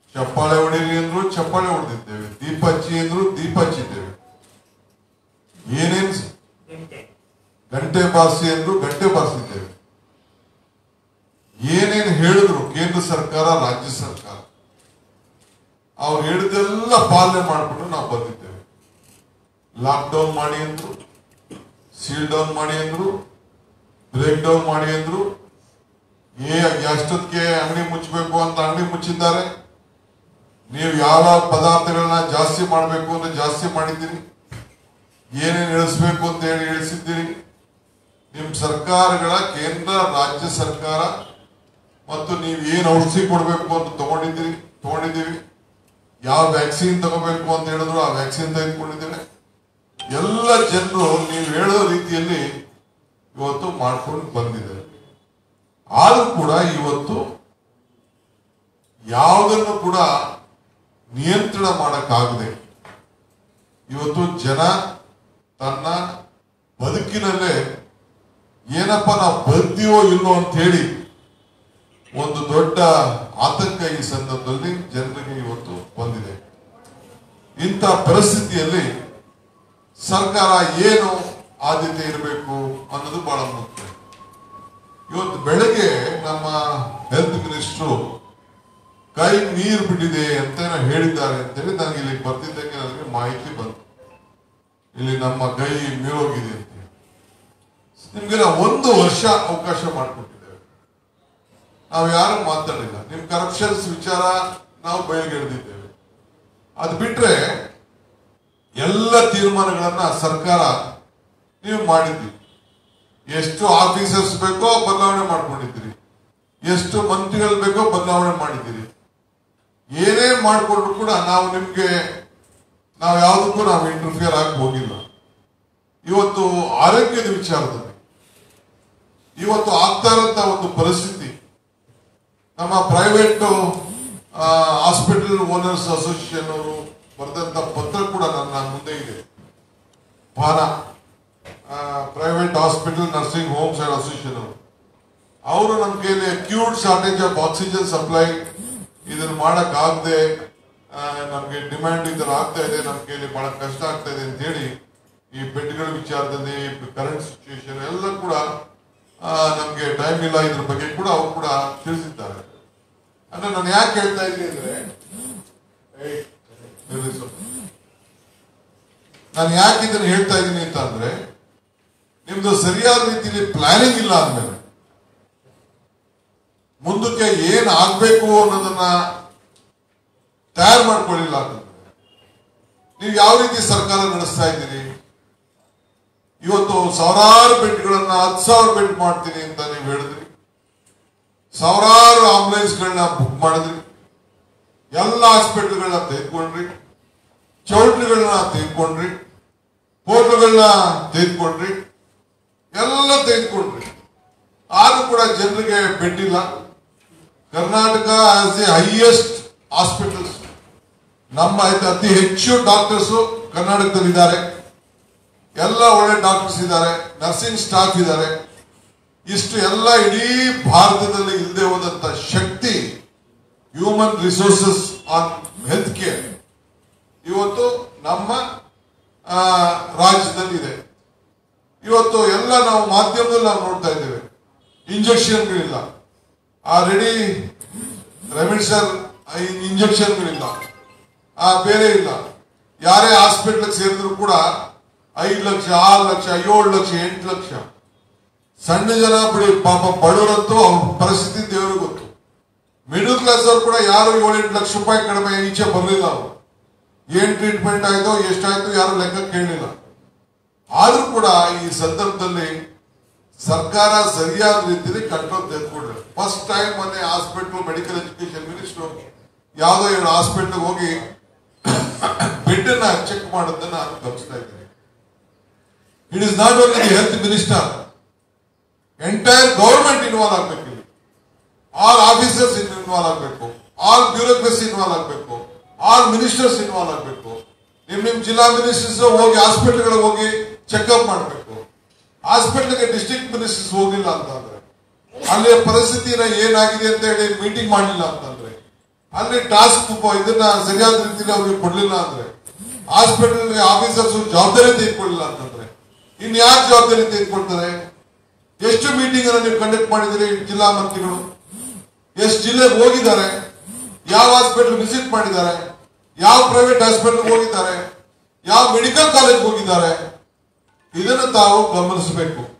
ಚಪ್ಪಾಳೆ ಹೊಡೀರಿ ಅಂದ್ರು ಚಪ್ಪಾಳೆ ಹೊಡೆದಿದ್ದೇವೆ ದೀಪ ಹಚ್ಚಿ ಅಂದ್ರು ದೀಪ ಹಚ್ಚಿದ್ದೇವೆ ಏನೇನ್ ಸ- ಗಂಟೆ ಗಂಟೆ ಬಾರಿಸಿ ಅಂದ್ರು ಗಂಟೆ ಬಾರಿಸಿದ್ದೇವೆ ಏನೇನು ಹೇಳಿದ್ರು ಕೇಂದ್ರ ಸರ್ಕಾರ ರಾಜ್ಯ ಸರ್ಕಾರ ಅವ್ರು ಹೇಳಿದೆಲ್ಲ ಪಾಲನೆ ಮಾಡಿಕೊಂಡು ನಾವು ಬಂದಿದ್ದೇವೆ ಲಾಕ್ ಡೌನ್ ಮಾಡಿ ಅಂದ್ರು ಸೀಲ್ ಡೌನ್ ಮಾಡಿ ಅಂದ್ರು ಬ್ರೇಕ್ ಡೌನ್ ಮಾಡಿ ಅಂದ್ರು ಏ ಎಷ್ಟೊತ್ತಿಗೆ ಅಂಗಡಿ ಮುಚ್ಚಬೇಕು ಅಂತ ಅಂಗಡಿ ಮುಚ್ಚಿದ್ದಾರೆ ನೀವು ಯಾವ ಪದಾರ್ಥಗಳನ್ನ ಜಾಸ್ತಿ ಮಾಡಬೇಕು ಅಂತ ಜಾಸ್ತಿ ಮಾಡಿದ್ದೀರಿ ಏನೇನು ಇಳಿಸ್ಬೇಕು ಅಂತ ಹೇಳಿ ಇಳಿಸಿದ್ದೀರಿ ನಿಮ್ ಸರ್ಕಾರಗಳ ಕೇಂದ್ರ ರಾಜ್ಯ ಸರ್ಕಾರ ಮತ್ತು ನೀವು ಏನು ಔಷಧಿ ಕೊಡಬೇಕು ಅಂತ ತಗೊಂಡಿದ್ದೀರಿ ತಗೊಂಡಿದ್ದೀವಿ ಯಾವ ವ್ಯಾಕ್ಸಿನ್ ತಗೋಬೇಕು ಅಂತ ಹೇಳಿದ್ರು ಆ ವ್ಯಾಕ್ಸಿನ್ ತೆಗೆದುಕೊಂಡಿದ್ದೇವೆ ಎಲ್ಲ ಜನರು ನೀವು ಹೇಳೋ ರೀತಿಯಲ್ಲಿ ಇವತ್ತು ಮಾಡ್ಕೊಂಡು ಬಂದಿದ್ದಾರೆ ಆದ್ರೂ ಕೂಡ ಇವತ್ತು ಯಾವುದನ್ನು ಕೂಡ ನಿಯಂತ್ರಣ ಮಾಡಕ್ಕಾಗದೆ ಇವತ್ತು ಜನ ತನ್ನ ಬದುಕಿನಲ್ಲೇ ಏನಪ್ಪ ನಾವು ಬದುಕ್ತೀವೋ ಇಲ್ಲೋ ಅಂತ ಹೇಳಿ ಒಂದು ದೊಡ್ಡ ಆತಂಕ ಈ ಸಂದರ್ಭದಲ್ಲಿ ಜನರಿಗೆ ಇವತ್ತು ಬಂದಿದೆ ಇಂಥ ಪರಿಸ್ಥಿತಿಯಲ್ಲಿ ಸರ್ಕಾರ ಏನು ಆದ್ಯತೆ ಇರಬೇಕು ಅನ್ನೋದು ಬಹಳ ಮುಖ್ಯ ಇವತ್ತು ಬೆಳಗ್ಗೆ ನಮ್ಮ ಹೆಲ್ತ್ ಮಿನಿಸ್ಟ್ರು ಕೈ ನೀರು ಬಿಟ್ಟಿದೆ ಅಂತ ಏನೋ ಹೇಳಿದ್ದಾರೆ ಅಂತೇಳಿ ನನಗೆ ಇಲ್ಲಿ ಬರ್ತಿದ್ದಂಗೆ ನನಗೆ ಮಾಹಿತಿ ಬಂತು ಇಲ್ಲಿ ನಮ್ಮ ಕೈ ಮೀರೋಗಿದೆ ಅಂತ ನಿಮ್ಗೆ ನಾವು ಒಂದು ವರ್ಷ ಅವಕಾಶ ಮಾಡಿಕೊಟ್ಟಿದ್ದೇವೆ ನಾವು ಯಾರು ಮಾತಾಡಿಲ್ಲ ನಿಮ್ ಕರಪ್ಷನ್ಸ್ ವಿಚಾರ ನಾವು ಬಯಲ್ಗೆಳೆದಿದ್ದೇವೆ ಅದು ಬಿಟ್ರೆ ಎಲ್ಲ ತೀರ್ಮಾನಗಳನ್ನ ಸರ್ಕಾರ ನೀವು ಮಾಡಿದ್ರಿ ಎಷ್ಟು ಆಫೀಸರ್ಸ್ ಬೇಕೋ ಬದಲಾವಣೆ ಮಾಡ್ಕೊಂಡಿದ್ದೀರಿ ಎಷ್ಟು ಮಂತ್ರಿಗಳು ಬೇಕೋ ಬದಲಾವಣೆ ಮಾಡಿದ್ದೀರಿ ಏನೇ ಮಾಡಿಕೊಂಡ್ರು ಕೂಡ ನಾವು ನಿಮ್ಗೆ ನಾವು ಯಾವುದಕ್ಕೂ ನಾವು ಇಂಟರ್ಫಿಯರ್ ಆಗಿ ಹೋಗಿಲ್ಲ ಇವತ್ತು ಆರೋಗ್ಯದ ವಿಚಾರದಲ್ಲಿ ಇವತ್ತು ಆಗ್ತಾ ಇರೋಂತ ಒಂದು ಪರಿಸ್ಥಿತಿ ನಮ್ಮ ಪ್ರೈವೇಟ್ ಹಾಸ್ಪಿಟಲ್ ಓನರ್ಸ್ ಅಸೋಸಿಯೇಷನ್ ಅವರು ಬರೆದಂತ ಪತ್ರ ಕೂಡ ನನ್ನ ಮುಂದೆ ಇದೆ ಪಾನ private hospital nursing homes and association ಅವರು ಅವರು ನಮ್ಮ ಕೈಲಿ acute shortage of oxygen supply ಇದನ್ನ ಮಾಡಕ್ ಆಗದೆ ನಮ್ಗೆ ಡಿಮ್ಯಾಂಡ್ ಇದರ ಆಗ್ತಾ ಇದೆ ನಮ್ಮ ಕೈಲಿ ಬಹಳ ಕಷ್ಟ ಆಗ್ತಾ ಇದೆ ಅಂತ ಹೇಳಿ ಈ ಬೆಡ್ಗಳ ವಿಚಾರದಲ್ಲಿ ಕರೆಂಟ್ ಸಿಚುವೇಶನ್ ಎಲ್ಲ ಕೂಡ ಆ, ನಮ್ಗೆ ಟೈಮ್ ಇಲ್ಲ ಇದ್ರ ಬಗ್ಗೆ ಕೂಡ ಅವ್ರು ಕೂಡ ತಿಳಿಸಿದ್ದಾರೆ ಅಂದ್ರೆ ನಾನು ಯಾಕೆ ಹೇಳ್ತಾ ಇದ್ದೀನಿ ಅಂದ್ರೆ ಏಯ್, ಇರ್ಲಿ ಸ್ವಲ್ಪ. ನಾನು ಯಾಕೆ ಇದನ್ನ ಹೇಳ್ತಾ ಇದ್ದೀನಿ ಅಂತ ಅಂದ್ರೆ ನಿಮ್ದು ಸರಿಯಾದ ರೀತಿಯಲ್ಲಿ ಪ್ಲಾನಿಂಗ್ ಇಲ್ಲ ಅಂದ್ಮೇಲೆ ಮುಂದಕ್ಕೆ ಏನ್ ಆಗ್ಬೇಕು ಅನ್ನೋದನ್ನ ತಯಾರು ಮಾಡ್ಕೊಳ್ಳಿಲ್ಲ ಅಂತಂದ್ರೆ ನೀವು ಯಾವ ರೀತಿ ಸರ್ಕಾರ ನಡೆಸ್ತಾ ಇದ್ದೀರಿ ಇವತ್ತು ಸಾವಿರಾರು ಬೆಡ್ಗಳನ್ನ ಹತ್ತು ಸಾವಿರ ಬೆಡ್ ಮಾಡ್ತೀನಿ ಅಂತ ನೀವು ಹೇಳಿದ್ರಿ ಸಾವಿರಾರು ಆಂಬುಲೆನ್ಸ್ಗಳನ್ನ ಬುಕ್ ಮಾಡಿದ್ರಿ ಎಲ್ಲ ಹಾಸ್ಪಿಟಲ್ಗಳನ್ನ ತೆಗೆದುಕೊಂಡ್ರಿ ಚೌಟ್ರಿಗಳನ್ನ ತೆಗೆದುಕೊಂಡ್ರಿ ಹೋಟ್ಲುಗಳನ್ನ ತೆಗೆದುಕೊಂಡ್ರಿ ಎಲ್ಲ ತೆಗೆದುಕೊಂಡ್ರಿ ಆದ್ರೂ ಕೂಡ ಜನರಿಗೆ ಬೆಡ್ ಇಲ್ಲ Karnataka as the highest hospitals ನಮ್ಮ ಆಯ್ತು ಅತಿ ಹೆಚ್ಚು ಡಾಕ್ಟರ್ಸ್ ಕರ್ನಾಟಕದಲ್ಲಿ ಇದ್ದಾರೆ ಎಲ್ಲ ಒಳ್ಳೆ ಡಾಕ್ಟರ್ಸ್ ಇದ್ದಾರೆ ನರ್ಸಿಂಗ್ ಸ್ಟಾಫ್ ಇದ್ದಾರೆ ಇಷ್ಟು ಎಲ್ಲ ಇಡೀ ಭಾರತದಲ್ಲಿ ಇಲ್ಲದೆ ಹೋದಂತ ಶಕ್ತಿ human resources on health care ಇವತ್ತು ನಮ್ಮ ಆ, ರಾಜ್ಯದಲ್ಲಿ ಇದೆ ಇವತ್ತು ಎಲ್ಲ ನಾವು ಮಾಧ್ಯಮದಲ್ಲಿ ನಾವು ನೋಡ್ತಾ ಇದ್ದೇವೆ ಇಂಜೆಕ್ಷನ್ಗಳಿಲ್ಲ ಆ ರೆಡಿ ರೆಮಿಡ್ಸರ್ ಇಂಜೆಕ್ಷನ್ಗಳಿಲ್ಲ ಆ ಬೇರೆ ಇಲ್ಲ ಯಾರೇ ಹಾಸ್ಪಿಟ್ಲ್ ಸೇರಿದ್ರು ಕೂಡ ಐದು ಲಕ್ಷ ಆರು ಲಕ್ಷ ಏಳು ಲಕ್ಷ ಎಂಟು ಲಕ್ಷ ಸಣ್ಣ ಜನ ಬಿಡಿ ಪಾಪ ಬಡವರಂತೂ ಅವ್ರ ಪರಿಸ್ಥಿತಿ ದೇವರಿಗೆ ಗೊತ್ತು ಮಿಡಲ್ ಕ್ಲಾಸ್ ಅವ್ರು ಕೂಡ ಯಾರು ಏಳೆಂಟು ಲಕ್ಷ ರೂಪಾಯಿ ಕಡಿಮೆ ಈಚೆ ಬರಲಿಲ್ಲ ಅವರು ಏನ್ ಟ್ರೀಟ್ಮೆಂಟ್ ಆಯ್ತೋ ಎಷ್ಟಾಯ್ತು ಯಾರು ಲೆಕ್ಕ ಕೇಳಲಿಲ್ಲ ಆದ್ರೂ ಕೂಡ ಈ ಸಂದರ್ಭದಲ್ಲಿ ಸರ್ಕಾರ ಸರಿಯಾದ ರೀತಿಯಲ್ಲಿ ಕಂಟ್ರೋಲ್ ತೆಗೆದುಕೊಂಡ್ರೆ ಫಸ್ಟ್ ಟೈಮ್ ಮೊನ್ನೆ ಹಾಸ್ಪಿಟಲ್ ಮೆಡಿಕಲ್ ಎಜುಕೇಶನ್ ಮಿನಿಸ್ಟರ್ ಯಾವುದೋ ಎರಡು ಹಾಸ್ಪಿಟಲ್ ಹೋಗಿ ಬೆಡ್ ಅನ್ನ ಚೆಕ್ ಮಾಡೋದನ್ನ ನಾನು ಗಮನಿಸ್ತಾ ಇದ್ದೀನಿ it is not only the health minister entire government involve ಆಗ್ಬೇಕು ಇಲ್ಲಿ ಆಲ್ ಆಫೀಸರ್ಸ್ ಇನ್ವಾಲ್ವ್ ಆಗಬೇಕು ಆಲ್ ಬ್ಯೂರೋಕ್ರಸಿ ಇನ್ವಾಲ್ವ್ ಆಗಬೇಕು ಆಲ್ ಮಿನಿಸ್ಟರ್ಸ್ ಇನ್ವಾಲ್ವ್ ಆಗಬೇಕು ನಿಮ್ ನಿಮ್ ಜಿಲ್ಲಾ ಮಿನಿಸ್ಟರ್ಸ್ ಹೋಗಿ ಹಾಸ್ಪಿಟಲ್ಗಳಿಗೆ ಹೋಗಿ ಚೆಕ್ಅಪ್ ಮಾಡಬೇಕು ಹಾಸ್ಪಿಟಲ್ಗೆ ಡಿಸ್ಟ್ರಿಕ್ಟ್ ಮಿನಿಸ್ಟರ್ಸ್ ಹೋಗಿಲ್ಲ ಅಂತಂದ್ರೆ ಅಲ್ಲಿಯ ಪರಿಸ್ಥಿತಿನ ಏನಾಗಿದೆ ಅಂತ ಹೇಳಿ ಮೀಟಿಂಗ್ ಮಾಡಲಿಲ್ಲ ಅಂತಂದ್ರೆ ಅಲ್ಲಿ ಟಾಸ್ಕ್ ಇದನ್ನ ಸರಿಯಾದ ರೀತಿಯಲ್ಲಿ ಅವ್ರಿಗೆ ಕೊಡ್ಲಿಲ್ಲ ಅಂದ್ರೆ ಹಾಸ್ಪಿಟಲ್ ಆಫೀಸರ್ಸ್ ಜವಾಬ್ದಾರಿ ತೆಗೆದುಕೊಳ್ಳಿಲ್ಲ ಅಂತಂದ್ರೆ ಇನ್ ಯಾರು ಜವಾಬ್ದಾರಿ ತೆಗೆದುಕೊಳ್ತಾರೆ ಎಷ್ಟು ಮೀಟಿಂಗ್ ಅನ್ನು ನೀವು ಕಂಡಕ್ಟ್ ಮಾಡಿದಿರಿ ಜಿಲ್ಲಾ ಮಂತ್ರಿಗಳು ಎಷ್ಟು ಜಿಲ್ಲೆಗೆ ಹೋಗಿದ್ದಾರೆ ಯಾವ ಹಾಸ್ಪಿಟಲ್ ವಿಸಿಟ್ ಮಾಡಿದ್ದಾರೆ ಯಾವ ಪ್ರೈವೇಟ್ ಹಾಸ್ಪಿಟಲ್ ಹೋಗಿದ್ದಾರೆ ಯಾವ ಮೆಡಿಕಲ್ ಕಾಲೇಜ್ ಹೋಗಿದ್ದಾರೆ ಇದನ್ನು ತಾವು ಗಮನಿಸಬೇಕು